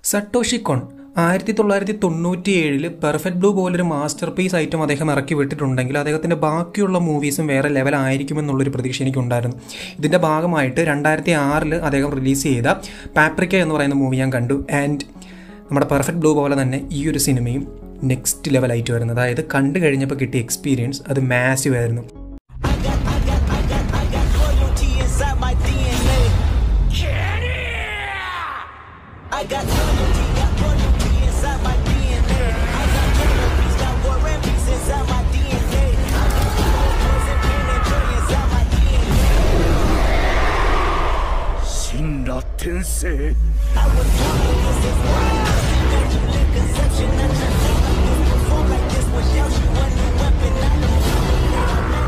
സട്ടോഷി കൊൺ ആയിരത്തി തൊള്ളായിരത്തി തൊണ്ണൂറ്റി ഏഴില് പെർഫെക്റ്റ് ബ്ലൂ പോലൊരു മാസ്റ്റർ പീസ് ഐറ്റം അദ്ദേഹം ഇറക്കി വിട്ടിട്ടുണ്ടെങ്കിൽ അദ്ദേഹത്തിൻ്റെ ബാക്കിയുള്ള മൂവീസും വേറെ ലെവലായിരിക്കുമെന്നുള്ളൊരു പ്രതീക്ഷ എനിക്കുണ്ടായിരുന്നു ഇതിൻ്റെ ഭാഗമായിട്ട് രണ്ടായിരത്തി ആറിൽ അദ്ദേഹം റിലീസ് ചെയ്ത പാപ്രിക്ക എന്ന് പറയുന്ന മൂവി ഞാൻ കണ്ടു ആൻഡ് നമ്മുടെ പെർഫെക്റ്റ് ബ്ലൂ പോലെ തന്നെ ഈ ഒരു സിനിമയും നെക്സ്റ്റ് ലെവലായിട്ട് വരുന്നത് അതായത് കണ്ടു കഴിഞ്ഞപ്പോൾ കിട്ടിയ എക്സ്പീരിയൻസ് അത് മാസീവ് ആയിരുന്നു loyalty inside my DNA. I got loyalty, got loyalty inside my DNA. I got cannabis, got war and peace inside my DNA. I got poison, pain, and joy inside my DNA. 神羅転生 I was born with this is why I immaculate conception. I just felt like this, perform like this without you. One weapon, I don't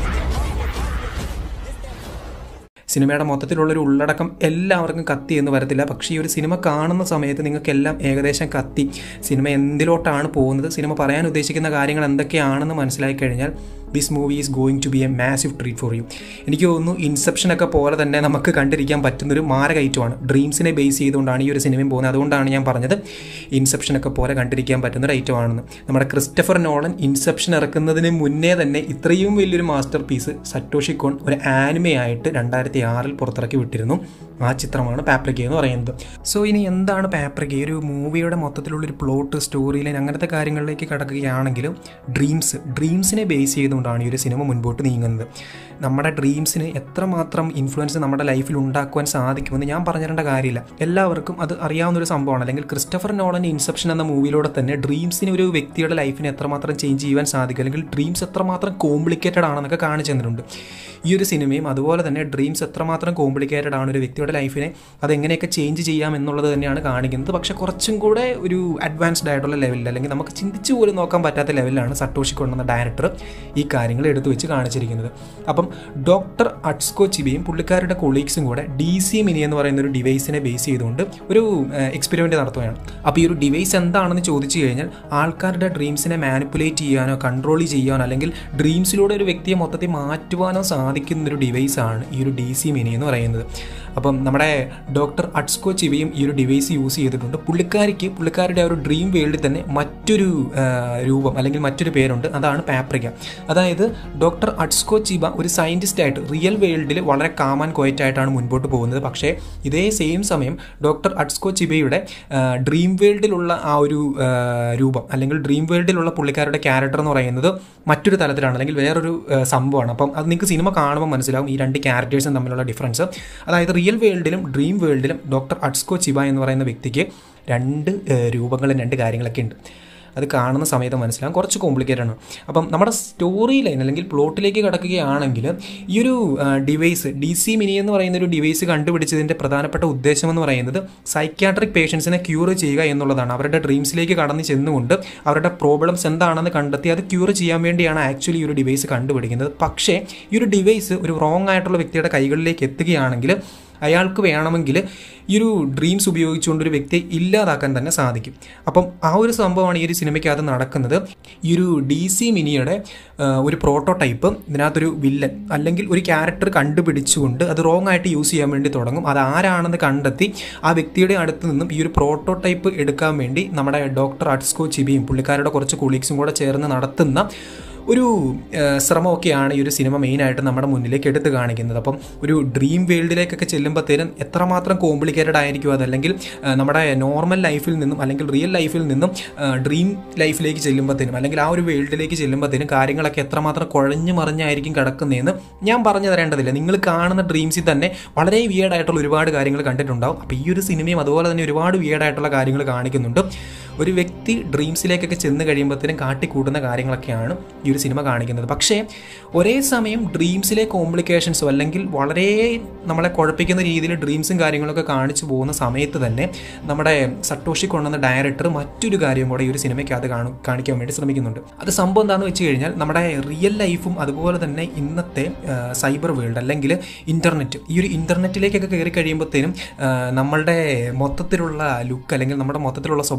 സിനിമയുടെ മൊത്തത്തിലുള്ളൊരു ഉള്ളടക്കം എല്ലാവർക്കും കത്തി എന്ന് വരത്തില്ല പക്ഷേ ഈ ഒരു cinema കാണുന്ന സമയത്ത് നിങ്ങൾക്കെല്ലാം ഏകദേശം കത്തി സിനിമ എന്തിലോട്ടാണ് പോകുന്നത് സിനിമ പറയാൻ ഉദ്ദേശിക്കുന്ന കാര്യങ്ങൾ എന്തൊക്കെയാണെന്ന് മനസ്സിലാക്കി കഴിഞ്ഞാൽ this movie is going to be a massive treat for you എനിക്ക് തോന്നുന്നു ഇൻസെപ്ഷനൊക്കെ പോലെ തന്നെ നമുക്ക് കണ്ടിരിക്കാൻ പറ്റുന്നൊരു മാരകൈറ്റമാണ് ഡ്രീംസിനെ ബേസ് ചെയ്തുകൊണ്ടാണ് ഈ ഒരു സിനിമയും പോകുന്നത് അതുകൊണ്ടാണ് ഞാൻ പറഞ്ഞത് ഇൻസെപ്ഷനൊക്കെ പോലെ കണ്ടിരിക്കാൻ പറ്റുന്ന ഒരു ഐറ്റമാണെന്ന് നമ്മുടെ ക്രിസ്റ്റഫർ നോളൻ ഇൻസെപ്ഷൻ ഇറക്കുന്നതിന് മുന്നേ തന്നെ ഇത്രയും വലിയൊരു മാസ്റ്റർ പീസ് സറ്റോഷി കോൺ ഒരു ആനിമയായിട്ട് രണ്ടായിരത്തി ആറിൽ പുറത്തിറക്കി വിട്ടിരുന്നു ആ ചിത്രമാണ് പാപ്രിക്ക എന്ന് പറയുന്നത് സോ ഇനി എന്താണ് പാപ്രിക്ക ഈ ഒരു മൂവിയുടെ മൊത്തത്തിലുള്ളൊരു പ്ലോട്ട് സ്റ്റോറി ലൈൻ അങ്ങനത്തെ കാര്യങ്ങളിലേക്ക് കടക്കുകയാണെങ്കിലും ഡ്രീംസ് ഡ്രീംസിനെ ബേസ് ചെയ്തുകൊണ്ടാണ് ഈ ഒരു സിനിമ മുൻപോട്ട് നീങ്ങുന്നത് നമ്മുടെ ഡ്രീംസിന് എത്രമാത്രം ഇൻഫ്ലുവൻസ് നമ്മുടെ ലൈഫിൽ ഉണ്ടാക്കുവാൻ സാധിക്കുമെന്ന് ഞാൻ പറഞ്ഞു തരേണ്ട കാര്യമില്ല എല്ലാവർക്കും അത് അറിയാവുന്ന ഒരു സംഭവമാണ് അല്ലെങ്കിൽ ക്രിസ്റ്റഫർ നോളൻ്റെ ഇൻസെപ്ഷൻ എന്ന മൂവിയിലൂടെ തന്നെ ഡ്രീംസിന് ഒരു വ്യക്തിയുടെ ലൈഫിനെ എത്രമാത്രം ചേഞ്ച് ചെയ്യുവാൻ സാധിക്കും അല്ലെങ്കിൽ ഡ്രീംസ് എത്രമാത്രം കോംപ്ലിക്കേറ്റഡ് ആണെന്നൊക്കെ കാണിച്ചു തന്നിട്ടുണ്ട് ഈ ഒരു സിനിമയും അതുപോലെ തന്നെ ഡ്രീംസ് എത്രമാത്രം കോംപ്ലിക്കേറ്റഡ് ആണ് ഒരു വ്യക്തിയുടെ ലൈഫിനെ അതെങ്ങനെയൊക്കെ ചേഞ്ച് ചെയ്യാം എന്നുള്ളത് തന്നെയാണ് കാണിക്കുന്നത് പക്ഷെ കുറച്ചും കൂടെ ഒരു അഡ്വാൻസ്ഡ് ആയിട്ടുള്ള ലെവലിൽ അല്ലെങ്കിൽ നമുക്ക് ചിന്തിച്ചു പോലും നോക്കാൻ പറ്റാത്ത ലെവലിലാണ് സട്ടോഷി കൊണ്ടുവന്ന ഡയറക്ടർ ഈ കാര്യങ്ങൾ എടുത്തു വെച്ച് കാണിച്ചിരിക്കുന്നത് അപ്പം ഡോക്ടർ അട്സ്കോ ചിബിയും പുള്ളിക്കാരുടെ കൊളീഗ്സും കൂടെ ഡി സി മിനി എന്ന് പറയുന്ന ഒരു ഡിവൈസിനെ ബേസ് ചെയ്തുകൊണ്ട് ഒരു എക്സ്പെരിമെൻറ്റ് നടത്തുകയാണ് അപ്പോൾ ഈ ഒരു ഡിവൈസ് എന്താണെന്ന് ചോദിച്ചു കഴിഞ്ഞാൽ ആൾക്കാരുടെ ഡ്രീംസിനെ മാനിപ്പുലേറ്റ് ചെയ്യാനോ കൺട്രോൾ ചെയ്യാനോ അല്ലെങ്കിൽ ഡ്രീംസിലൂടെ ഒരു വ്യക്തിയെ മൊത്തത്തിൽ മാറ്റുവാനോ സാധിക്കുന്ന ഒരു ഡിവൈസാണ് ഈ ഒരു ഡി സി മിനി എന്ന് പറയുന്നത് അപ്പം നമ്മുടെ ഡോക്ടർ അട്സ്കോ ചിവയും ഈ ഒരു ഡിവൈസ് യൂസ് ചെയ്തിട്ടുണ്ട് പുള്ളിക്കാരിക്ക് പുള്ളിക്കാരുടെ ആ ഒരു ഡ്രീം വേൾഡിൽ തന്നെ മറ്റൊരു ആ, രൂപം അല്ലെങ്കിൽ മറ്റൊരു പേരുണ്ട് അതാണ് പാപ്രിക അതായത് ഡോക്ടർ അട്സ്കോ ചിബ ഒരു സയൻറ്റിസ്റ്റ് ആയിട്ട് റിയൽ വേൾഡിൽ വളരെ കാമാൻ ക്വയറ്റ് ആയിട്ടാണ് മുൻപോട്ട് പോകുന്നത് പക്ഷേ ഇതേ സെയിം സമയം ഡോക്ടർ അട്സ്കോ ചിബയുടെ ഡ്രീം വേൾഡിലുള്ള ആ ഒരു ആ, രൂപം അല്ലെങ്കിൽ ഡ്രീം വേൾഡിലുള്ള പുള്ളിക്കാരുടെ ക്യാരക്ടർ എന്ന് പറയുന്നത് മറ്റൊരു തലത്തിലാണ് അല്ലെങ്കിൽ വേറൊരു ആ, സംഭവമാണ് അപ്പം അത് നിങ്ങൾക്ക് സിനിമ കാണുമ്പോൾ മനസ്സിലാവും ഈ രണ്ട് ക്യാരക്ടേഴ്സും തമ്മിലുള്ള ഡിഫറൻസ് അതായത് റിയൽ വേൾഡിലും ഡ്രീം വേൾഡിലും ഡോക്ടർ അട്സ്കോ ചിബ എന്ന് പറയുന്ന വ്യക്തിക്ക് രണ്ട് ആ, രൂപങ്ങളും രണ്ട് കാര്യങ്ങളൊക്കെ ഉണ്ട് അത് കാണുന്ന സമയത്ത് മനസ്സിലാകും കുറച്ച് കോംപ്ലിക്കേറ്റഡ് ആണ് അപ്പം നമ്മുടെ സ്റ്റോറി ലൈൻ അല്ലെങ്കിൽ പ്ലോട്ടിലേക്ക് കിടക്കുകയാണെങ്കിൽ ഈ ഒരു ഡിവൈസ് ഡി സി മിനി എന്ന് പറയുന്ന ഒരു ഡിവൈസ് കണ്ടുപിടിച്ചതിൻ്റെ പ്രധാനപ്പെട്ട ഉദ്ദേശം എന്ന് പറയുന്നത് സൈക്യാട്രിക് പേഷ്യൻസിനെ ക്യൂർ ചെയ്യുക എന്നുള്ളതാണ് അവരുടെ ഡ്രീംസിലേക്ക് കടന്നു ചെന്നുകൊണ്ട് അവരുടെ പ്രോബ്ലംസ് എന്താണെന്ന് കണ്ടെത്തി അത് ക്യൂർ ചെയ്യാൻ വേണ്ടിയാണ് ആക്ച്വലി ഈ ഒരു ഡിവൈസ് കണ്ടുപിടിക്കുന്നത് പക്ഷേ ഈ ഒരു ഡിവൈസ് ഒരു റോങ് ആയിട്ടുള്ള വ്യക്തിയുടെ കൈകളിലേക്ക് എത്തുകയാണെങ്കിൽ അയാൾക്ക് വേണമെങ്കിൽ ഈ ഒരു ഡ്രീംസ് ഉപയോഗിച്ചുകൊണ്ട് ഒരു വ്യക്തിയെ ഇല്ലാതാക്കാൻ തന്നെ സാധിക്കും അപ്പം ആ ഒരു സംഭവമാണ് ഈ ഒരു സിനിമയ്ക്കകത്ത് നടക്കുന്നത് ഈ ഒരു ഡി സി മിനിയുടെ ആ, ഒരു പ്രോട്ടോടൈപ്പ് ഇതിനകത്തൊരു വില്ലൻ അല്ലെങ്കിൽ ഒരു ക്യാരക്ടർ കണ്ടുപിടിച്ചുകൊണ്ട് അത് റോങ് ആയിട്ട് യൂസ് ചെയ്യാൻ വേണ്ടി തുടങ്ങും അത് ആരാണെന്ന് കണ്ടെത്തി ആ വ്യക്തിയുടെ അടുത്ത് നിന്നും ഈ ഒരു പ്രോട്ടോടൈപ്പ് എടുക്കാൻ വേണ്ടി നമ്മുടെ ഡോക്ടർ അട്സ്കോ ചിബിയും പുള്ളിക്കാരുടെ കുറച്ച് കൊളീഗ്സും കൂടെ ചേർന്ന് നടത്തുന്ന ഒരു ആ, ശ്രമമൊക്കെയാണ് ഈ ഒരു സിനിമ മെയിനായിട്ട് നമ്മുടെ മുന്നിലേക്ക് എടുത്ത് കാണിക്കുന്നത് അപ്പം ഒരു ഡ്രീം വേൾഡിലേക്കൊക്കെ ചെല്ലുമ്പോഴത്തേനും എത്രമാത്രം കോംപ്ലിക്കേറ്റഡ് ആയിരിക്കും അതല്ലെങ്കിൽ ആ, നമ്മുടെ നോർമൽ ലൈഫിൽ നിന്നും അല്ലെങ്കിൽ റിയൽ ലൈഫിൽ നിന്നും ഡ്രീം ലൈഫിലേക്ക് ചെല്ലുമ്പോഴത്തേനും അല്ലെങ്കിൽ ആ ഒരു വേൾഡിലേക്ക് ചെല്ലുമ്പോഴത്തേനും കാര്യങ്ങളൊക്കെ എത്രമാത്രം കുഴഞ്ഞു മറിഞ്ഞായിരിക്കും കിടക്കുന്നതെന്ന് ഞാൻ പറഞ്ഞു തരേണ്ടതില്ല നിങ്ങൾ കാണുന്ന ഡ്രീംസിൽ തന്നെ വളരെ വിയേഡായിട്ടുള്ള ഒരുപാട് കാര്യങ്ങൾ കണ്ടിട്ടുണ്ടാവും അപ്പോൾ ഈ ഒരു സിനിമയും അതുപോലെ തന്നെ ഒരുപാട് വിയേഡായിട്ടുള്ള കാര്യങ്ങൾ കാണിക്കുന്നുണ്ട് ഒരു വ്യക്തി ഡ്രീംസിലേക്കൊക്കെ ചെന്ന് കഴിയുമ്പോഴത്തേനും കാട്ടിക്കൂട്ടുന്ന കാര്യങ്ങളൊക്കെയാണ് ഈ ഒരു സിനിമ കാണിക്കുന്നത് പക്ഷേ ഒരേ സമയം ഡ്രീംസിലെ കോംപ്ലിക്കേഷൻസോ അല്ലെങ്കിൽ വളരെ നമ്മളെ കുഴപ്പിക്കുന്ന രീതിയിൽ ഡ്രീംസും കാര്യങ്ങളൊക്കെ കാണിച്ചു പോകുന്ന സമയത്ത് തന്നെ നമ്മുടെ സട്ടോഷി കൊണ്ടുവന്ന ഡയറക്ടർ മറ്റൊരു കാര്യം കൂടെ ഈ ഒരു സിനിമയ്ക്കകത്ത് കാണു കാണിക്കാൻ വേണ്ടി ശ്രമിക്കുന്നുണ്ട് അത് സംഭവം എന്താണെന്ന് വെച്ച് കഴിഞ്ഞാൽ നമ്മുടെ റിയൽ ലൈഫും അതുപോലെ തന്നെ ഇന്നത്തെ സൈബർ വേൾഡ് അല്ലെങ്കിൽ ഇൻ്റർനെറ്റ് ഈ ഒരു ഇൻ്റർനെറ്റിലേക്കൊക്കെ കയറി കഴിയുമ്പോഴത്തേനും ആ, നമ്മളുടെ മൊത്തത്തിലുള്ള ലുക്ക് അല്ലെങ്കിൽ നമ്മുടെ മൊത്തത്തിലുള്ള സ്വഭാവം തന്നെ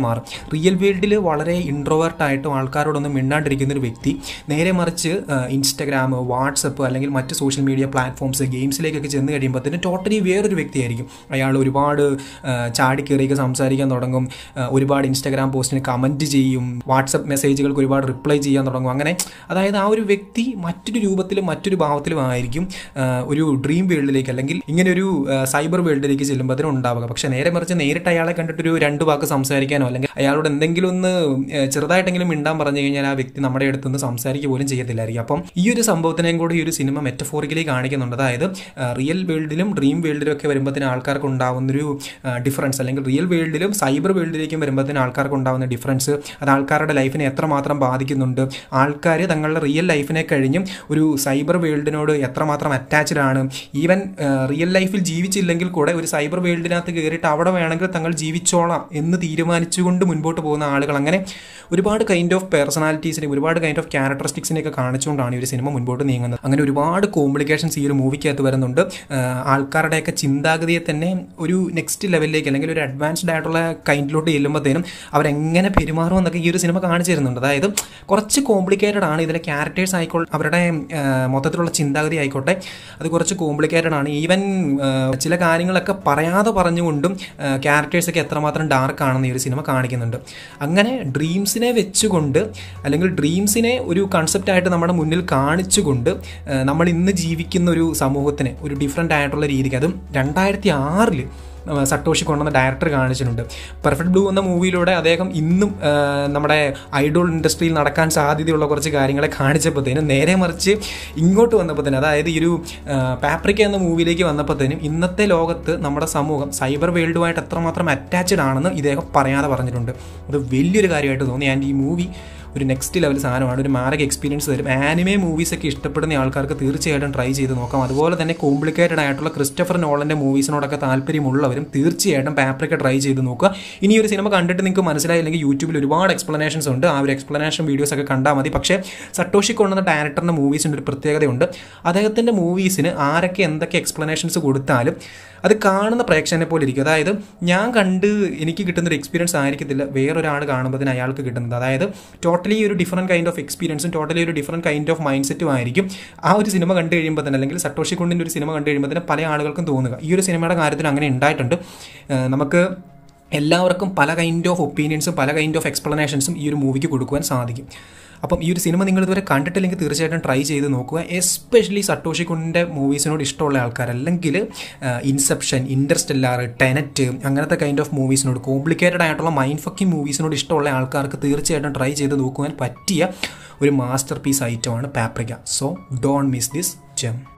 മാറും റിയൽ വേൾഡിൽ വളരെ ഇൻട്രോവേർട്ടായിട്ടും ആൾക്കാരോടൊന്നും മിണ്ടാണ്ടിരിക്കുന്ന ഒരു വ്യക്തി നേരെ മറിച്ച് ഇൻസ്റ്റഗ്രാം വാട്സപ്പ് അല്ലെങ്കിൽ മറ്റ് സോഷ്യൽ മീഡിയ പ്ലാറ്റ്ഫോംസ് ഗെയിംസിലേക്കൊക്കെ ചെന്ന് കഴിയുമ്പോഴത്തേനും ടോട്ടലി വേറൊരു വ്യക്തിയായിരിക്കും അയാൾ ഒരുപാട് ആ, ചാടിക്കേറിയൊക്കെ സംസാരിക്കാൻ തുടങ്ങും ആ, ഒരുപാട് ഇൻസ്റ്റഗ്രാം പോസ്റ്റിന് കമൻറ്റ് ചെയ്യും വാട്സപ്പ് മെസ്സേജുകൾക്ക് ഒരുപാട് റിപ്ലൈ ചെയ്യാൻ തുടങ്ങും അങ്ങനെ അതായത് ആ ഒരു വ്യക്തി മറ്റൊരു രൂപത്തിലും മറ്റൊരു ഭാവത്തിലും ആയിരിക്കും ആ, ഒരു ഡ്രീം വേൾഡിലേക്ക് അല്ലെങ്കിൽ ഇങ്ങനെ ഒരു സൈബർ വേൾഡിലേക്ക് ചെല്ലുമ്പോൾ ഉണ്ടാവുക പക്ഷേ നേരെ മറിച്ച് നേരിട്ട് അയാളെ കണ്ടിട്ടൊരു രണ്ട് വാക്ക് സംസാരിക്കാനോ അല്ലെങ്കിൽ അയാളോട് എന്തെങ്കിലും ഒന്ന് ആ, ചെറുതായിട്ടെങ്കിലും മിണ്ടാൻ പറഞ്ഞു കഴിഞ്ഞാൽ ആ വ്യക്തി നമ്മുടെ അടുത്തുനിന്ന് സംസാരിക്കുക പോലും ചെയ്യത്തില്ലായിരിക്കും അപ്പം ഈ ഒരു സംഭവത്തിനെയും കൂടി ഈ ഒരു സിനിമ മെറ്റഫോറിക്കലി കാണിക്കുന്നുണ്ട് അതായത് റിയൽ വേൾഡിലും ഡ്രീം വേൾഡിലും ഒക്കെ വരുമ്പോഴത്തേന് ആൾക്കാർക്ക് ഉണ്ടാവുന്നൊരു ഡിഫറൻസ് അല്ലെങ്കിൽ റിയൽ വേൾഡിലും സൈബർ വേൾഡിലേക്കും വരുമ്പോഴത്തേന് ആൾക്കാർക്ക് ഉണ്ടാവുന്ന ഡിഫറൻസ് അത് ആൾക്കാരുടെ ലൈഫിനെ എത്രമാത്രം ബാധിക്കുന്നുണ്ട് ആൾക്കാർ തങ്ങളുടെ റിയൽ ലൈഫിനെ കഴിഞ്ഞും ഒരു സൈബർ വേൾഡിനോട് എത്രമാത്രം അറ്റാച്ച്ഡ് ആണ് ഈവൻ റിയൽ ലൈഫിൽ ജീവിച്ചില്ലെങ്കിൽ കൂടെ ഒരു സൈബർ വേൾഡിനകത്ത് കയറിയിട്ട് അവിടെ വേണമെങ്കിൽ തങ്ങൾ ജീവിച്ചോളാം എന്ന് തീരുമാനിച്ചുകൊണ്ട് മുൻപോട്ട് പോകുന്ന ആളുകൾ അങ്ങനെ ഒരുപാട് കൈൻഡ് ഓഫ് പേഴ്സണാലിറ്റീസിനെ ഒരുപാട് കൈൻഡ് ഓഫ് ക്യാരക്ടറിസ്റ്റിക്സിനെ ഒക്കെ കാണിച്ചുകൊണ്ടാണ് ഈ ഒരു സിനിമ മുൻപോട്ട് നീങ്ങുന്നത് അങ്ങനെ ഒരുപാട് കോംപ്ലിക്കേഷൻസ് ഈ ഒരു മൂവിക്കകത്ത് വരുന്നുണ്ട് ആഹ് ആൾക്കാരുടെയൊക്കെ ചിന്താഗതിയെ തന്നെ ഒരു നെക്സ്റ്റ് ലെവലിലേക്ക് അല്ലെങ്കിൽ ഒരു അഡ്വാൻസ്ഡ് ആയിട്ടുള്ള കൈൻഡിലോട്ട് ചെല്ലുമ്പോഴത്തേനും അവരെങ്ങനെ പെരുമാറും എന്നൊക്കെ ഈ ഒരു സിനിമ കാണിച്ചു തരുന്നുണ്ട് അതായത് കുറച്ച് കോംപ്ലിക്കേറ്റഡ് ആണ് ഇതിലെ ക്യാരക്ടേഴ്സ് ആയിക്കോട്ടെ അവരുടെ ആഹ് മൊത്തത്തിലുള്ള ചിന്താഗതി ആയിക്കോട്ടെ അത് കുറച്ച് കോംപ്ലിക്കേറ്റഡ് ആണ് ഈവൻ ചില കാര്യങ്ങളൊക്കെ പറയാതെ പറഞ്ഞുകൊണ്ടും ക്യാരക്ടേഴ്സൊക്കെ എത്രമാത്രം ഡാർക്ക് ആണെന്ന് ഈ ഒരു സിനിമ കാണിക്കുന്നുണ്ട് അങ്ങനെ ഡ്രീംസിനെ വെച്ചുകൊണ്ട് അല്ലെങ്കിൽ ഡ്രീംസിനെ ഒരു കൺസെപ്റ്റായിട്ട് നമ്മുടെ മുന്നിൽ കാണിച്ചുകൊണ്ട് ആ, നമ്മൾ ഇന്ന് ജീവിക്കുന്ന ഒരു സമൂഹത്തിന് ഒരു ഡിഫറെൻ്റ് ആയിട്ടുള്ള രീതിക്ക് അതും രണ്ടായിരത്തി ആറിൽ സട്ടോഷി കൊണ്ടുവന്ന ഡയറക്ടർ കാണിച്ചിട്ടുണ്ട് പെർഫെക്റ്റ് ബ്ലൂ എന്ന മൂവിയിലൂടെ അദ്ദേഹം ഇന്നും ആ, നമ്മുടെ ഐഡോൾ ഇൻഡസ്ട്രിയിൽ നടക്കാൻ സാധ്യതയുള്ള കുറച്ച് കാര്യങ്ങളെ കാണിച്ചപ്പോഴത്തേനും നേരെ മറിച്ച് ഇങ്ങോട്ട് വന്നപ്പോഴത്തേനും അതായത് ഈ ഒരു പാപ്രിക്ക എന്ന മൂവിയിലേക്ക് വന്നപ്പോഴത്തേനും ഇന്നത്തെ ലോകത്ത് നമ്മുടെ സമൂഹം സൈബർ വേൾഡുമായിട്ട് എത്രമാത്രം അറ്റാച്ച്ഡ് ആണെന്ന് ഇദ്ദേഹം പറയാതെ പറഞ്ഞിട്ടുണ്ട് അത് വലിയൊരു കാര്യമായിട്ട് തോന്നി ആൻഡ് ഈ മൂവി ഒരു നെക്സ്റ്റ് ലെവൽ സാധനമാണ് ഒരു മാരക എക്സ്പീരിയൻസ് തരും ആനിമേ മൂവീസൊക്കെ ഇഷ്ടപ്പെടുന്ന ആൾക്കാർക്ക് തീർച്ചയായിട്ടും ട്രൈ ചെയ്ത് നോക്കാം അതുപോലെ തന്നെ കോംപ്ലിക്കേറ്റഡ് ആയിട്ടുള്ള ക്രിസ്റ്റഫർ നോളൻ്റെ മൂവീസിനോടൊക്കെ താല്പര്യമുള്ളവരും തീർച്ചയായിട്ടും പാപ്രിക്ക ട്രൈ ചെയ്ത് നോക്കുക ഇനി ഈ ഒരു സിനിമ കണ്ടിട്ട് നിങ്ങൾക്ക് മനസ്സിലായില്ലെങ്കിൽ യൂട്യൂബിൽ ഒരുപാട് എക്സ്പ്ലനേഷൻസ് ഉണ്ട് ആ ഒരു എക്സ്പ്ലനേഷൻ വീഡിയോസ് ഒക്കെ കണ്ടാൽ മതി പക്ഷേ സട്ടോഷി കൊണ്ടുവന്ന ഡയറക്ടറിൻ്റെ മൂവീസിൻ്റെ ഒരു പ്രത്യേകതയുണ്ട് അദ്ദേഹത്തിൻ്റെ മൂവീസിന് ആരൊക്കെ എന്തൊക്കെ എക്സ്പ്ലനേഷൻസ് കൊടുത്താലും അത് കാണുന്ന പ്രേക്ഷകനെ പോലെ ഇരിക്കും അതായത് ഞാൻ കണ്ട് എനിക്ക് കിട്ടുന്ന ഒരു എക്സ്പീരിയൻസ് ആയിരിക്കത്തില്ല വേറൊരാൾ കാണുമ്പോൾ അയാൾക്ക് കിട്ടുന്നത് അതായത് ടോട്ടലി ഒരു ഡിഫറെൻറ്റ് കൈൻഡ് ഓഫ് എക്സ്പീരിയൻസും ടോട്ടലി ഒരു ഡിഫറെൻറ്റ് കൈൻഡ് ഓഫ് മൈൻഡ് സെറ്റും ആയിരിക്കും ആ ഒരു സിനിമ കണ്ടു കഴിയുമ്പോൾ തന്നെ അല്ലെങ്കിൽ സട്ടോഷി കൊണ്ടിൻ്റെ ഒരു സിനിമ കണ്ടു കഴിയുമ്പോൾ തന്നെ പല ആളുകൾക്കും തോന്നുക ഈ ഒരു സിനിമയുടെ കാര്യത്തിൽ അങ്ങനെ ഉണ്ടായിട്ടുണ്ട് ഏഹ് നമുക്ക് എല്ലാവർക്കും പല കൈൻഡ് ഓഫ് ഒപ്പീനിയൻസും പല കൈൻഡ് ഓഫ് എക്സ്പ്ലനേഷൻസും ഈ ഒരു മൂവിക്ക് കൊടുക്കുവാൻ സാധിക്കും അപ്പം ഈ ഒരു സിനിമ നിങ്ങൾ ഇതുവരെ കണ്ടിട്ടില്ലെങ്കിൽ തീർച്ചയായിട്ടും ട്രൈ ചെയ്ത് നോക്കുക എസ്പെഷ്യലി സട്ടോഷി കുണ്ടിൻ്റെ മൂവീസിനോട് ഇഷ്ടമുള്ള ആൾക്കാർ അല്ലെങ്കിൽ ഇൻസെപ്ഷൻ ഇൻറ്റർസ്റ്റെല്ലാർ ടെനറ്റ് അങ്ങനത്തെ കൈൻഡ് ഓഫ് മൂവീസിനോട് കോംപ്ലിക്കേറ്റഡ് ആയിട്ടുള്ള മൈൻഡ് ഫക്കിംഗ് മൂവീസിനോട് ഇഷ്ടമുള്ള ആൾക്കാർക്ക് തീർച്ചയായിട്ടും ട്രൈ ചെയ്ത് നോക്കുവാൻ പറ്റിയ ഒരു മാസ്റ്റർ പീസ് ഐറ്റമാണ് Paprika so don't miss this ജം